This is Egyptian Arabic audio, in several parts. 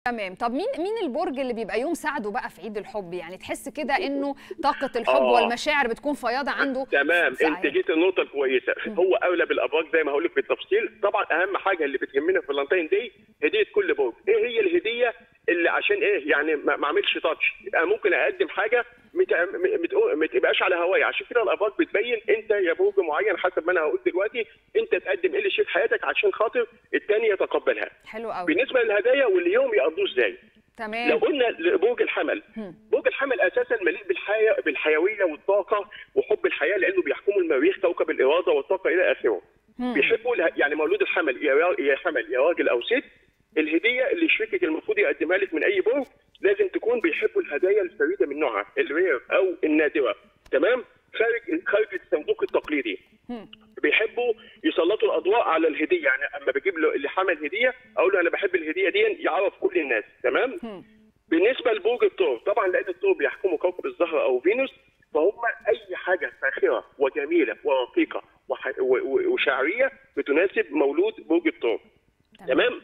تمام طب مين مين البرج اللي بيبقى يوم سعده بقى في عيد الحب يعني تحس كده انه طاقه الحب آه. والمشاعر بتكون فياضه عنده تمام في انت عيد. جيت النقطه الكويسه هو اولى بالابراج زي ما هقول لك بالتفصيل طبعا اهم حاجه اللي بتهمنا في فالنتين دي هديه كل برج ايه هي الهديه اللي عشان ايه يعني ما ما اعملش تاتش انا ممكن اقدم حاجه مت- مت- ما تبقاش على هواي عشان كده الابراج بتبين انت يا برج معين حسب ما انا هقول دلوقتي انت تقدم ايه لشريك حياتك عشان خاطر الثاني يتقبلها حلو قوي بالنسبه للهدايا واليوم يقضوه ازاي لو تمام قلنا لبرج الحمل برج الحمل اساسا مليء بالحياه بالحيويه والطاقه وحب الحياه لانه بيحكمه المريخ كوكب الاراده والطاقه الى اخره بيحبوا اله- يعني مولود الحمل يا را- يا حمل يا راجل او ست الهديه اللي شريكك المفروض يقدمها لك من اي برج لازم تكون بيحبوا الهدايا الفريده من نوعها الرير او النادره تمام خارج خارج الصندوق التقليدي بيحبوا يسلطوا الاضواء على الهديه يعني اما بجيب له اللي حمل هديه اقول له انا بحب الهديه دي يعرف كل الناس تمام بالنسبه لبرج الثور طبعا لان الثور بيحكموا كوكب الزهره او فينوس فهم اي حاجه فاخره وجميله ورقيقه وح- و- و- وشعريه بتناسب مولود برج الثور تمام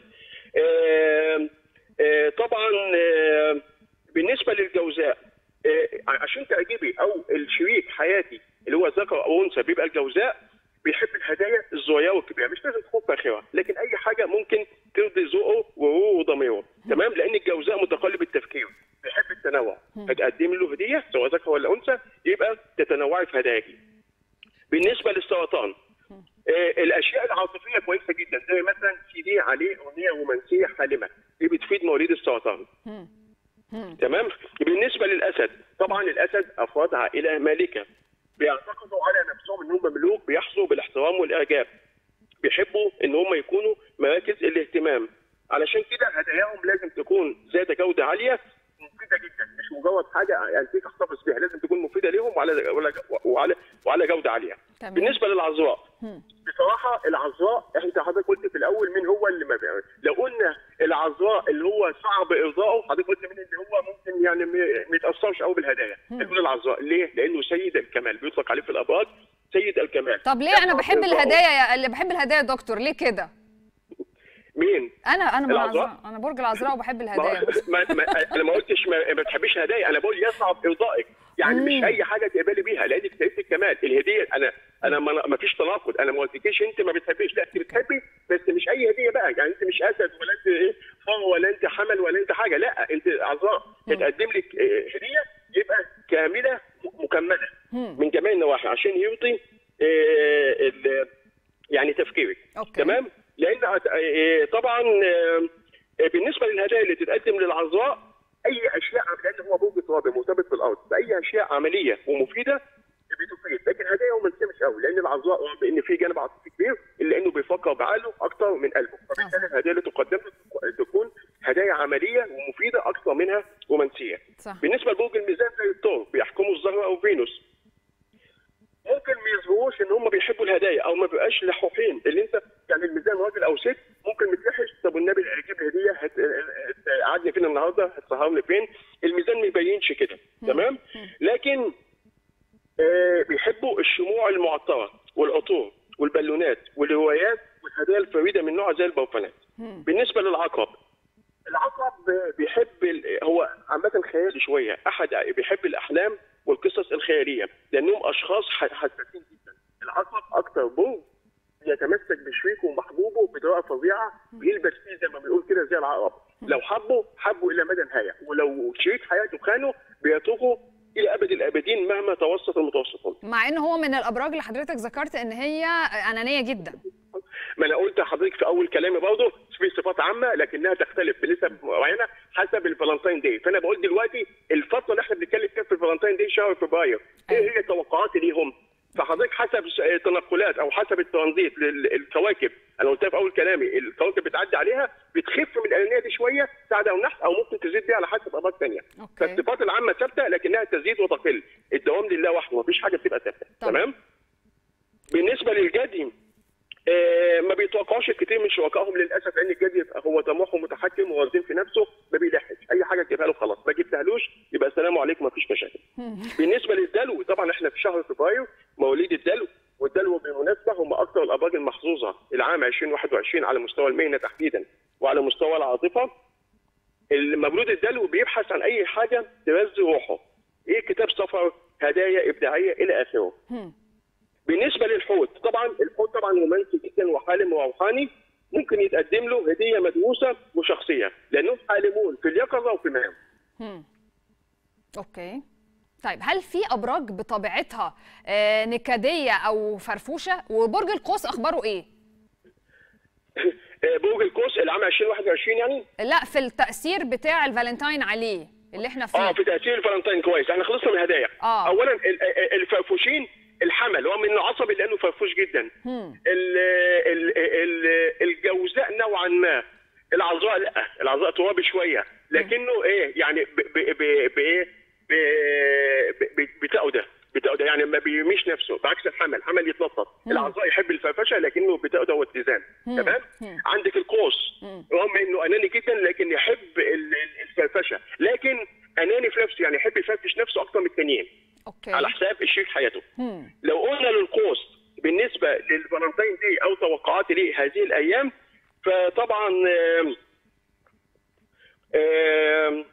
آه آه طبعا آه بالنسبه للجوزاء آه عشان تعجبي او الشريك حياتي اللي هو ذكر او انثى بيبقى الجوزاء بيحب الهدايا الصغيره والكبيره مش لازم تكون فاخره لكن اي حاجه ممكن ترضي ذوقه وروحه وضميره تمام لان الجوزاء متقلب التفكير بيحب التنوع فتقدم له هديه سواء ذكر ولا انثى يبقى تتنوعي في هداياكي بالنسبه للسرطان آه، الاشياء العاطفيه كويسه جدا زي مثلا سي دي عليه اغنيه رومانسيه حالمه دي بتفيد مواليد السرطان تمام بالنسبه للاسد طبعا الاسد افراد عائله مالكه بيعتقدوا على نفسهم ان هم ملوك بيحظوا بالاحترام والاعجاب بيحبوا ان هم يكونوا مراكز الاهتمام علشان كده هداياهم لازم تكون ذات جوده عاليه مفيده جدا مش مجرد حاجه يعني فيك احتفظ بيها لازم تكون مفيده ليهم وعلى وعلى وعلى, وعلى جوده عاليه تمام. بالنسبه للعذراء بصراحه العذراء انت حضرتك قلت في الاول مين هو اللي ما بيعمل لو قلنا العذراء اللي هو صعب ارضائه حضرتك قلت مين اللي هو ممكن يعني ما ما يتاثرش قوي بالهدايا نقول العذراء ليه؟ لانه سيد الكمال بيطلق عليه في الابراج سيد الكمال طب ليه انا يصعب بحب إرضائه. الهدايا يا اللي بحب الهدايا يا دكتور ليه كده مين؟ انا انا من العذراء؟ العذراء انا برج العذراء وبحب ما الهدايا ما ما انا ما قلتش ما, ما بتحبيش هدايا انا بقول يصعب ارضائك يعني مم. مش اي حاجه تقبلي بيها لانك سيدة الكمال الهديه انا انا ما, ما فيش تناقض انا ما قلتلكيش انت ما بتحبيش لا انت بتحبي بس مش اي هديه بقى يعني انت مش اسد ولا انت ايه فار ولا انت حمل ولا انت حاجه لا انت عذراء تقدم لك آه، هديه يبقى كامله م- مكمله من جميع النواحي عشان يرضي آه، ال- يعني تفكيرك أوكي. تمام لان أت- آه، طبعا آه، آه، بالنسبه للهدايا اللي تتقدم للعذراء اي اشياء لان هو برج ترابي مرتبط بالارض فاي اشياء عمليه ومفيده بتفيد لكن هدايا رومانسيه مش قوي لان العذراء بان في جانب عاطفي كبير الا انه بيفكر بعقله اكتر من قلبه فبالتالي الهدايا اللي تقدم له تكون هدايا عمليه ومفيده اكثر منها رومانسيه صح. بالنسبه لبرج الميزان زي الثور بيحكموا الزهره او فينوس ممكن ما يظهروش ان هم بيحبوا الهدايا او ما بيبقاش لحوحين اللي انت يعني الميزان راجل او ست ممكن متلحش طب والنبي جيب لي هديه هت- هت- قعدني فين النهارده هتسهرني فين الميزان ما يبينش كده تمام لكن آه، بيحبوا الشموع المعطره والعطور والبالونات والروايات والهدايا الفريده من نوع زي البرفانات بالنسبه للعقرب العقرب بيحب ال- هو عامة خيالي شوية أحد بيحب الأحلام والقصص الخيالية لأنهم أشخاص ح- حساسين جدا العقرب أكتر برج يتمسك بشريكه ومحبوبه بطريقة فظيعة بيلبس فيه زي ما بنقول كده زي العقرب لو حبه حبه إلى مدى نهاية ولو شريك حياته خانه بيتركه إلى أبد الآبدين مهما توسط المتوسطون مع ان هو من الابراج اللي حضرتك ذكرت ان هي انانيه جدا ما انا قلت لحضرتك في اول كلامي برضه في صفات عامه لكنها تختلف بنسب معينه حسب الفالنتين دي فانا بقول دلوقتي الفتره اللي احنا بنتكلم فيها في الفالنتين دي شهر فبراير ايه هي توقعاتي ليهم فحضرتك حسب س- تنقلات او حسب الترانزيت للكواكب انا قلتها في اول كلامي الكواكب بتعدي عليها بتخف من الانانيه دي شويه سعد او نحس او ممكن تزيد بيها على حسب ابراج ثانيه أوكي. فالصفات العامه ثابته لكنها تزيد وتقل الدوام لله وحده مفيش حاجه بتبقى ثابته طبعا. تمام بالنسبه للجدي آه، ما بيتوقعوش الكثير من شركائهم للاسف لان الجدي يبقى هو طموح ومتحكم وغازين في نفسه ما بيلحقش اي حاجه تجيبها له خلاص ما جبتهالوش يبقى السلام عليكم ما فيش مشاكل بالنسبه للدلو طبعا احنا في شهر فبراير مواليد الدلو والدلو بالمناسبه هم اكثر الابراج المحظوظه العام 2021 على مستوى المهنه تحديدا وعلى مستوى العاطفه المولود الدلو بيبحث عن اي حاجه تغذي روحه ايه كتاب سفر هدايا ابداعيه الى اخره هم. بالنسبه للحوت طبعا الحوت طبعا رومانسي جدا وحالم وروحاني ممكن يتقدم له هديه مدروسه وشخصيه لانهم حالمون في اليقظه وفي المنام هم. اوكي طيب هل في ابراج بطبيعتها آه، نكديه او فرفوشه وبرج القوس اخباره ايه آه، برج القوس العام 2021 يعني لا في التاثير بتاع الفالنتاين عليه اللي احنا فيه اه في تاثير الفالنتين كويس احنا خلصنا من الهدايا آه. اولا ال- ال- الفرفوشين الحمل هو من عصبي لانه فرفوش جدا هم. ال- ال- ال- الجوزاء نوعا ما العذراء لا العذراء ترابي شويه لكنه ايه يعني ب- ب- ب- بايه ب- ب- بتأودة بتأودة يعني ما بيرميش نفسه بعكس الحمل الحمل يتنطط العذراء يحب الفرفشه لكنه بتأودة واتزان تمام عندك القوس رغم انه اناني جدا لكن يحب ال- ال- الفرفشه لكن اناني في نفسه يعني يحب يفرفش نفسه اكتر من التانيين اوكي على حساب شريك حياته هم. لو قلنا للقوس بالنسبه للفالنتين دي او توقعاتي ليه هذه الايام فطبعا آم، آم،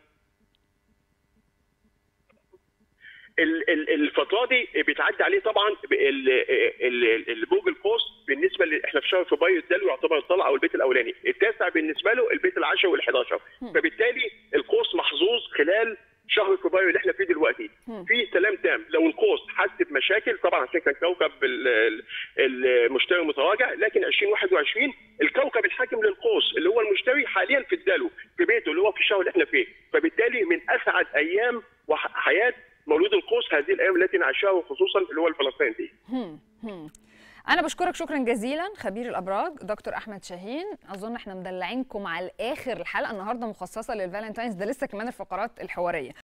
ال- ال- الفتره دي بتعدي عليه طبعا ب- ال- ال- ال- برج القوس بالنسبه ل... احنا في شهر فبراير الدلو يعتبر الطلعه او البيت الاولاني، التاسع بالنسبه له البيت العاشر وال11 فبالتالي القوس محظوظ خلال شهر فبراير اللي احنا فيه دلوقتي في سلام تام لو القوس حس بمشاكل طبعا عشان كان كوكب ال- ال- المشتري متراجع لكن 2021 الكوكب الحاكم للقوس اللي هو المشتري حاليا في الدلو في بيته اللي هو في الشهر اللي احنا فيه فبالتالي من اسعد ايام وحياه مولود القوس هذه الايام التي نعيشها خصوصا اللي هو الفلسطيني دي هم. هم. انا بشكرك شكرا جزيلا خبير الابراج دكتور احمد شاهين اظن احنا مدلعينكم على الاخر الحلقه النهارده مخصصه للفالنتاينز ده لسه كمان الفقرات الحواريه